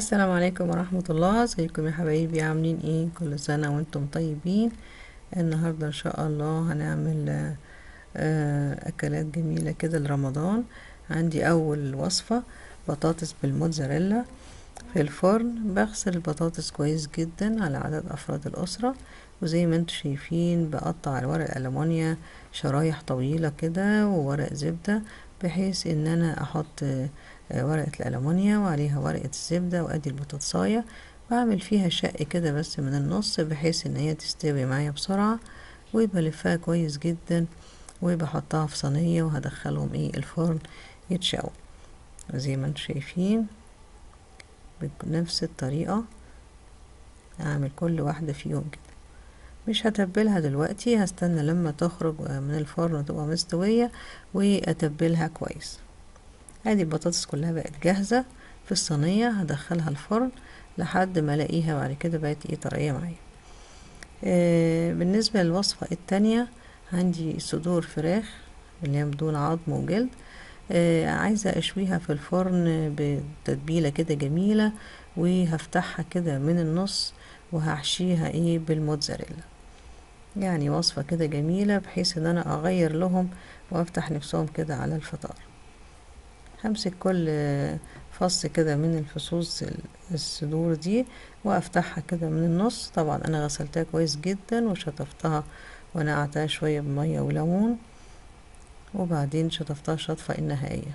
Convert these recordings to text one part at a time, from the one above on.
السلام عليكم ورحمة الله ازيكم يا حبايبي عاملين ايه كل سنة وانتم طيبين النهاردة ان شاء الله هنعمل آه، آه، اكلات جميلة كده لرمضان عندي اول وصفة بطاطس بالموتزاريلا في الفرن بغسل البطاطس كويس جدا على عدد افراد الاسرة وزي ما انتم شايفين بقطع الورق الالومنيا شرايح طويلة كده وورق زبدة بحيث ان انا احط آه، آه، ورقة الألمونيا وعليها ورقة الزبدة وأدي البطاطساية بعمل فيها شق كده بس من النص بحيث إن هي تستوي معايا بسرعة وبلفها كويس جدا وبحطها في صينية وهدخلهم ايه الفرن يتشووا زي ما انتم شايفين بنفس الطريقة أعمل كل واحدة فيهم كده مش هتبلها دلوقتي هستنى لما تخرج من الفرن وتبقى مستوية وأتبلها كويس ادي البطاطس كلها بقت جاهزة في الصينية هدخلها الفرن لحد ما الاقيها بعد كده بقت ايه طرية معايا آه بالنسبة للوصفة التانية عندي صدور فراخ اللي هي بدون عظم وجلد آه عايزة اشويها في الفرن بتتبيلة كده جميلة وهفتحها كده من النص وهحشيها ايه بالموتزاريلا يعني وصفة كده جميلة بحيث ان انا اغير لهم وافتح نفسهم كده على الفطار همسك كل فص كده من الفصوص الصدور دي وافتحها كده من النص طبعا انا غسلتها كويس جدا وشطفتها ونقعتها شوية بمية وليمون وبعدين شطفتها شطفة النهائية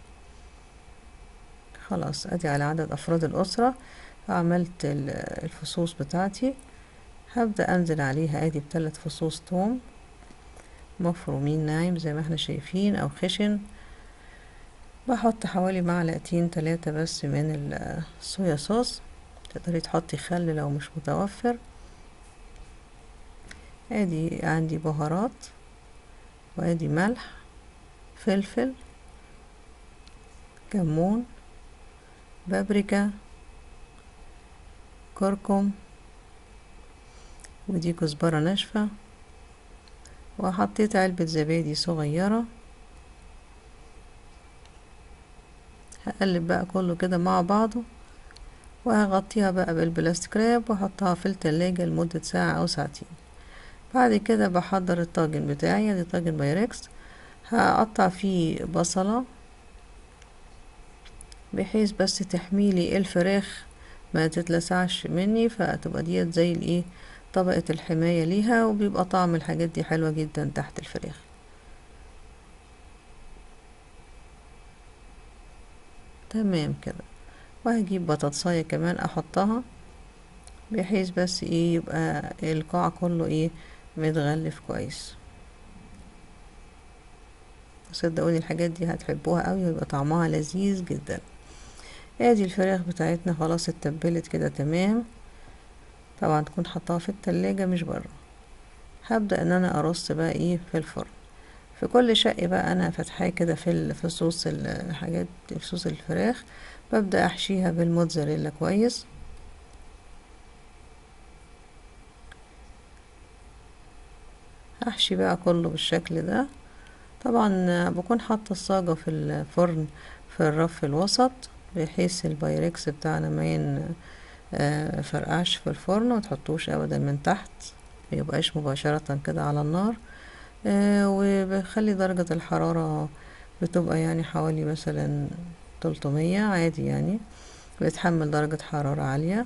خلاص ادي على عدد افراد الاسرة عملت الفصوص بتاعتي هبدأ انزل عليها ادي بثلاث فصوص توم مفرومين ناعم زي ما احنا شايفين او خشن بحط حوالي معلقتين تلاتة بس من الصويا صوص تقدري تحطي خل لو مش متوفر ادي عندي بهارات وادي ملح فلفل كمون بابريكا كركم ودي كزبرة ناشفة وحطيت علبة زبادي صغيرة هقلب بقى كله كده مع بعضه وهغطيها بقى بالبلاستيك راب واحطها في التلاجة لمدة ساعة او ساعتين بعد كده بحضر الطاجن بتاعي دي طاجن بايركس هقطع فيه بصلة بحيث بس تحميلي الفراخ ما تتلسعش مني فتبقى ديت زي الايه طبقة الحماية ليها وبيبقى طعم الحاجات دي حلوة جدا تحت الفراخ تمام كده وهجيب بطاطساية كمان احطها بحيث بس ايه يبقى القاع كله ايه متغلف كويس صدقوني الحاجات دي هتحبوها قوي ويبقى طعمها لذيذ جدا ادي الفراخ بتاعتنا خلاص اتبلت كده تمام طبعا تكون حطاها في التلاجة مش بره هبدأ ان انا ارص بقى ايه في الفرن في كل شق بقى انا فاتحاه كده في في صوص الحاجات في صوص الفراخ ببدأ احشيها بالموتزاريلا كويس احشي بقى كله بالشكل ده طبعا بكون حاطه الصاجة في الفرن في الرف الوسط بحيث البايركس بتاعنا ما يفرقعش في الفرن وتحطوش ابدا من تحت ميبقاش مباشرة كده على النار آه وبخلي درجة الحرارة بتبقى يعني حوالي مثلا تلتمية عادي يعني بتحمل درجة حرارة عالية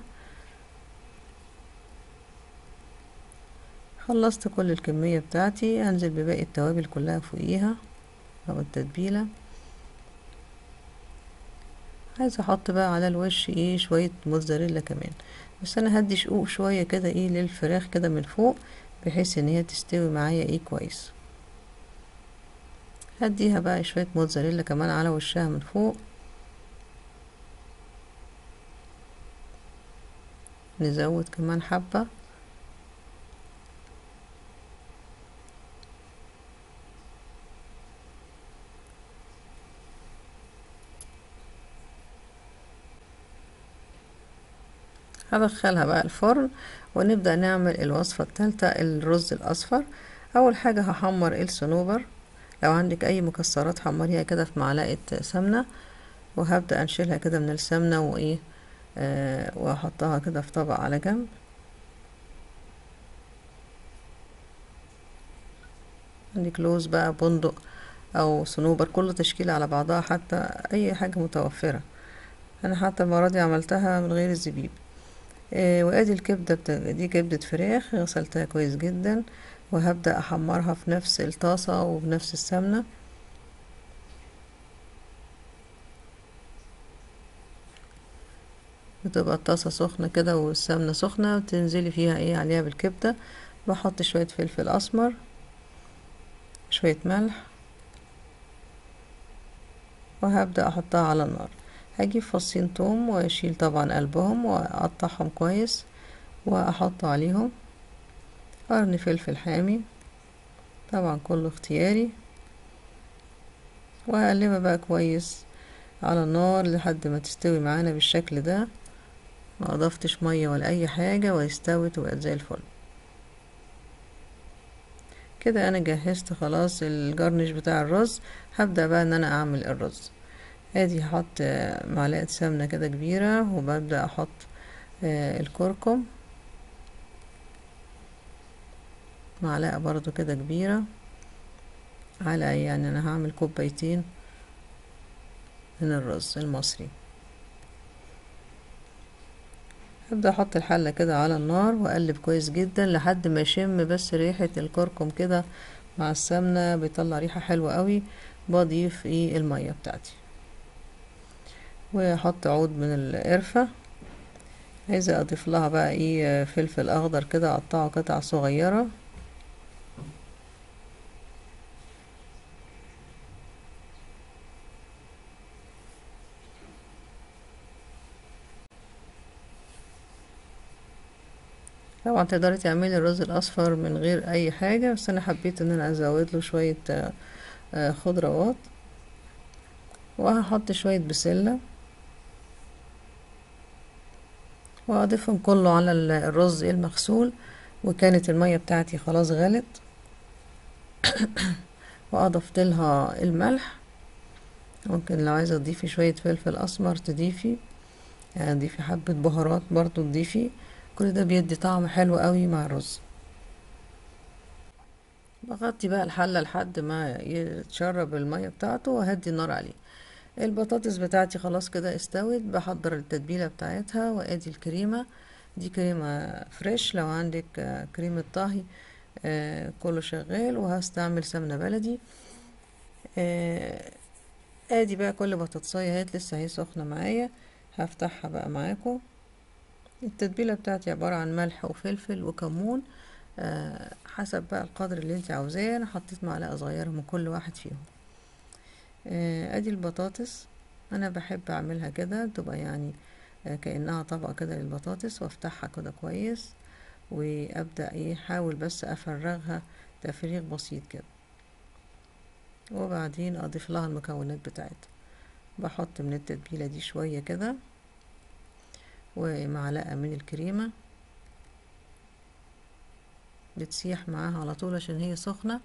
خلصت كل الكمية بتاعتي انزل بباقي التوابل كلها فوقيها او التتبيلة عايزة احط بقى على الوش ايه شوية موتزاريلا كمان بس انا هدي شقوق شوية كده ايه للفراخ كده من فوق بحيث ان هي تستوي معايا ايه كويس هديها بقى شوية موتزاريلا كمان على وشها من فوق نزود كمان حبة هدخلها بقى الفرن ونبدأ نعمل الوصفة التالتة الرز الأصفر أول حاجة هحمر الصنوبر لو عندك أي مكسرات حمريها كده في معلقة سمنة وهبدأ أنشلها كده من السمنة وإيه آه واحطها كده في طبق على جنب عندك لوز بقى بندق او صنوبر كل تشكيلة على بعضها حتى اي حاجة متوفرة انا حتى المرة دي عملتها من غير الزبيب آه وادي الكبدة بتا... دي كبدة فراخ غسلتها كويس جدا وهبدأ احمرها في نفس الطاسة وبنفس السمنة بتبقى الطاسة سخنة كده والسمنة سخنة وتنزلي فيها ايه عليها بالكبدة بحط شوية فلفل اسمر شوية ملح وهبدأ احطها على النار هجيب فصين توم واشيل طبعا قلبهم واقطعهم كويس واحط عليهم قرن فلفل حامي طبعا كله اختياري وهقلبها بقى كويس على النار لحد ما تستوي معانا بالشكل ده ما اضفتش ميه ولا اي حاجه واستوت وبقت زي الفل كده انا جهزت خلاص الجرنش بتاع الرز هبدا بقى ان انا اعمل الرز ادي هحط معلقه سمنه كده كبيره وببدا احط الكركم معلقه برضو كده كبيره على يعني انا هعمل كوبايتين من الرز المصري هبدأ احط الحلة كده على النار واقلب كويس جدا لحد ما اشم بس ريحة الكركم كده مع السمنة بيطلع ريحة حلوة قوي بضيف ايه المية بتاعتي واحط عود من القرفة عايزة اضيف لها بقى ايه فلفل اخضر كده اقطعه قطع صغيرة طبعا تقدري تعملي الرز الاصفر من غير اي حاجة بس انا حبيت ان انا ازود له شوية خضروات وهحط شوية بسلة واضيفهم كله على الرز المغسول وكانت المية بتاعتي خلاص غلت واضفت لها الملح ممكن لو عايزة تضيفي شوية فلفل اسمر تضيفي يعني تضيفي حبة بهارات برضو تضيفي كل ده بيدي طعم حلو قوي مع الرز بغطي بقى الحلة لحد ما يتشرب المية بتاعته وهدي النار عليه البطاطس بتاعتي خلاص كده استوت بحضر التتبيلة بتاعتها وادي الكريمة دي كريمة فريش لو عندك كريمة طهي آه كله شغال وهستعمل سمنة بلدي آه ادي بقى كل بطاطساية اهيت لسه هي سخنة معايا هفتحها بقى معاكم التتبيلة بتاعتي عبارة عن ملح وفلفل وكمون آه حسب بقى القدر اللي انت عاوزاه انا حطيت معلقة صغيرة من كل واحد فيهم آه ادي البطاطس انا بحب اعملها كده تبقى يعني آه كأنها طبقة كده للبطاطس وافتحها كده كويس وابدأ ايه احاول بس افرغها تفريغ بسيط كده وبعدين اضيف لها المكونات بتاعتها بحط من التتبيلة دي شوية كده ومعلقة من الكريمة بتسيح معاها على طول عشان هي سخنة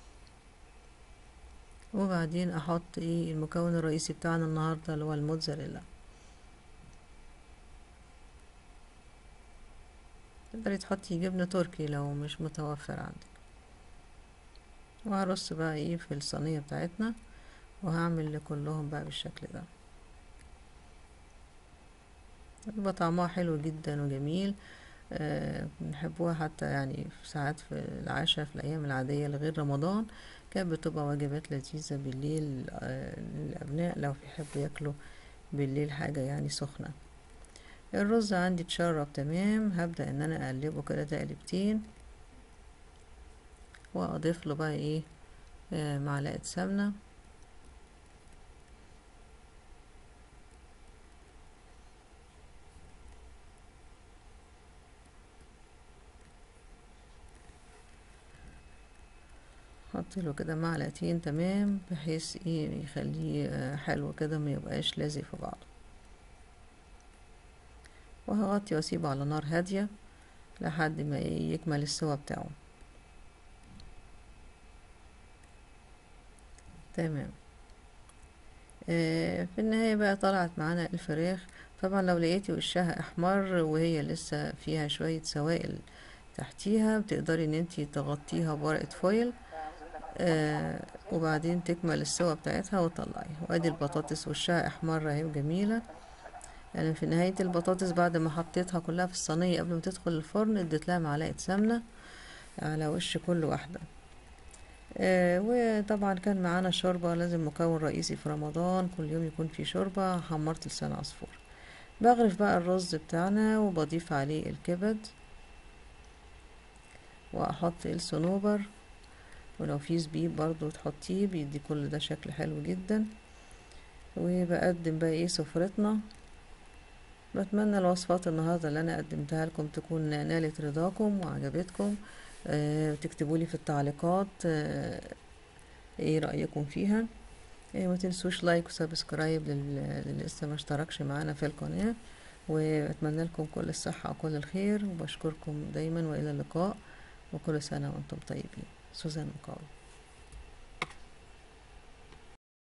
وبعدين احط ايه المكون الرئيسي بتاعنا النهاردة اللي هو الموتزاريلا تقدري تحطي جبنة تركي لو مش متوفر عندك وهرص بقى ايه في الصينية بتاعتنا وهعمل لكلهم بقى بالشكل ده بيبقى طعمها حلو جدا وجميل أه بنحبوها حتى يعني في ساعات في العشاء في الأيام العادية لغير رمضان كانت بتبقى وجبات لذيذة بالليل أه للأبناء لو بيحبوا ياكلوا بالليل حاجة يعني سخنة الرز عندي اتشرب تمام هبدأ ان انا اقلبه كده تقلبتين واضيف له بقى ايه أه معلقة سمنة احط له كده معلقتين تمام بحيث ايه يخليه حلو كده ما يبقاش لازق في بعضه وهغطي واسيبه على نار هادية لحد ما يكمل السوا بتاعه تمام آه في النهاية بقى طلعت معانا الفراخ طبعا لو لقيتي وشها احمر وهي لسه فيها شوية سوائل تحتيها بتقدري ان انتي تغطيها بورقة فويل آه وبعدين تكمل السوا بتاعتها وتطلعيها وادي البطاطس وشها احمر اهي وجميلة يعني في نهاية البطاطس بعد ما حطيتها كلها في الصينية قبل ما تدخل الفرن اديت لها معلقة سمنة على وش كل واحدة آه وطبعا كان معانا شوربة لازم مكون رئيسي في رمضان كل يوم يكون في شوربة حمرت لسان عصفور بغرف بقى الرز بتاعنا وبضيف عليه الكبد واحط الصنوبر ولو في زبيب برضو تحطيه بيدي كل ده شكل حلو جدا وبقدم بقى ايه سفرتنا بتمنى الوصفات النهارده اللي انا قدمتها لكم تكون نالت رضاكم وعجبتكم أه تكتبوا لي في التعليقات أه ايه رايكم فيها أه ما تنسوش لايك وسبسكرايب للي لسه ما اشتركش معانا في القناه واتمنى لكم كل الصحه وكل الخير وبشكركم دايما والى اللقاء وكل سنه وانتم طيبين سوزان مقاوم